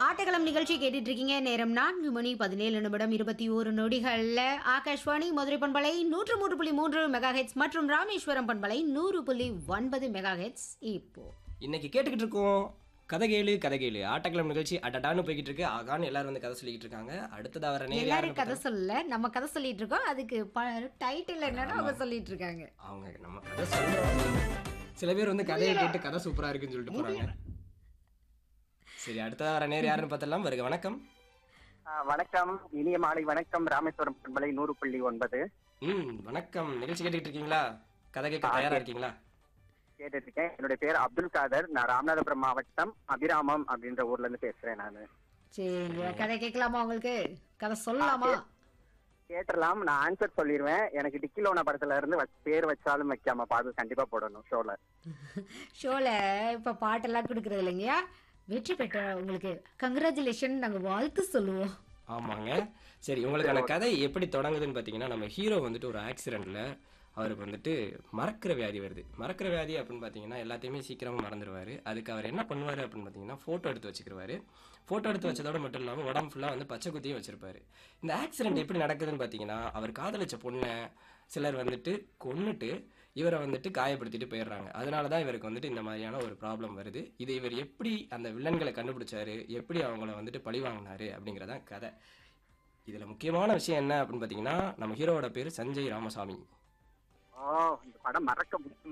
ஆட்டகளம் நிகழ்ச்சி கேட்டுட்டு இருக்கீங்க நேரம் நான்கு மணி பதினேழு நிமிடம் இருபத்தி ஓரு நொடிகள்ல ஆகாஷ்வாணி மதுரை பண்பலை நூற்று மூன்று புள்ளி மூன்று மெகா ஹெட்ஸ் மற்றும் ராமேஸ்வரம் பண்பலை நூறு புள்ளி ஒன்பது மெகா ஹெட்ஸ் இப்போ இன்னைக்கு கேட்டுக்கிட்டு இருக்கோம் கதை கேளு கதை கேளு ஆட்டக்கிழமை நிகழ்ச்சி அட்டடான்னு போய்கிட்டு இருக்கு ஆகான்னு எல்லாரும் வந்து கதை சொல்லிக்கிட்டு இருக்காங்க அடுத்ததா வர நேரம் எல்லாரும் யாருன்னு கதை சொல்லல நம்ம கதை சொல்லிட்டு இருக்கோம் அதுக்கு டைட்டில் என்னன்னு அவங்க சொல்லிட்டு இருக்காங்க பார்த்தா- அவங்க நம்ம கதை சொல்றோம் சில பேர் வந்து கதையை கேட்டு கதை சூப்பரா இருக்குன்னு சொல்லிட்டு போறாங்க சரி அடுத்ததா வர நேரம் யாருன்னு பார்த்தலாம் வருக வணக்கம் ஆ, வணக்கம் இனிய மாலை வணக்கம் ராமேஸ்வரம் பண்பலை நூறு புள்ளி ஒன்பது ம் வணக்கம் நிகழ்ச்சி கேட்டுக்கிட்டு இருக்கீங்களா கதை கேட்க தயாரா இருக்கீங்களா கேட்டுட்டு இருக்கேன் என்னுடைய பேர் அப்துல் காதர் நான் ராமநாதபுரம் மாவட்டம் அபிராமம் அப்படின்ற ஊர்ல இருந்து பேசுறேன் நான் சரிங்க கதை கேட்கலாமா உங்களுக்கு கதை சொல்லலாமா கேட்டுடலாம் நான் ஆன்சர் சொல்லிடுவேன் எனக்கு டிக்கிலோனா படத்துல இருந்து வச்ச- பேர் வச்சாலும் வைக்காம பாது கண்டிப்பா போடணும் ஷோல ஷோல இப்ப பாட்டெல்லாம் கொடுக்கறது இல்லைங்கயா வெற்றி பெற்ற உங்களுக்கு கங்க்ராச்சுலேஷன் நாங்க வாழ்த்து சொல்லுவோம் ஆமாங்க சரி உங்களுக்கான கதை எப்படி தொடங்குதுன்னு பார்த்தீங்கன்னா நம்ம ஹீரோ வந்துட்டு ஒரு ஆக்சிடெண்ட்ல அவருக்கு வந்துட்டு மறக்கிற வியாதி வருது மறக்கிற வியாதி அப்படின்னு பார்த்தீங்கன்னா எல்லாத்தையுமே சீக்கிரமாக மறந்துடுவார் அதுக்கு அவர் என்ன பண்ணுவார் அப்படின்னு பார்த்தீங்கன்னா ஃபோட்டோ எடுத்து வச்சுக்கிருவாரு ஃபோட்டோ எடுத்து வச்சதோட மட்டும் இல்லாமல் உடம்பு ஃபுல்லாக வந்து பச்சை குத்தியும் வச்சிருப்பாரு இந்த ஆக்சிடென்ட் எப்படி நடக்குதுன்னு பார்த்தீங்கன்னா அவர் காதலிச்ச பொண்ணை சிலர் வந்துட்டு கொன்னுட்டு இவரை வந்துட்டு காயப்படுத்திட்டு போயிடுறாங்க அதனால தான் இவருக்கு வந்துட்டு இந்த மாதிரியான ஒரு ப்ராப்ளம் வருது இது இவர் எப்படி அந்த வில்லன்களை கண்டுபிடிச்சாரு எப்படி அவங்கள வந்துட்டு பழி வாங்கினாரு அப்படிங்கிறதான் கதை இதில் முக்கியமான விஷயம் என்ன அப்படின்னு பார்த்தீங்கன்னா நம்ம ஹீரோவோட பேர் சஞ்சய் ராமசாமி ஓ இந்த படம் மறக்க முடியும்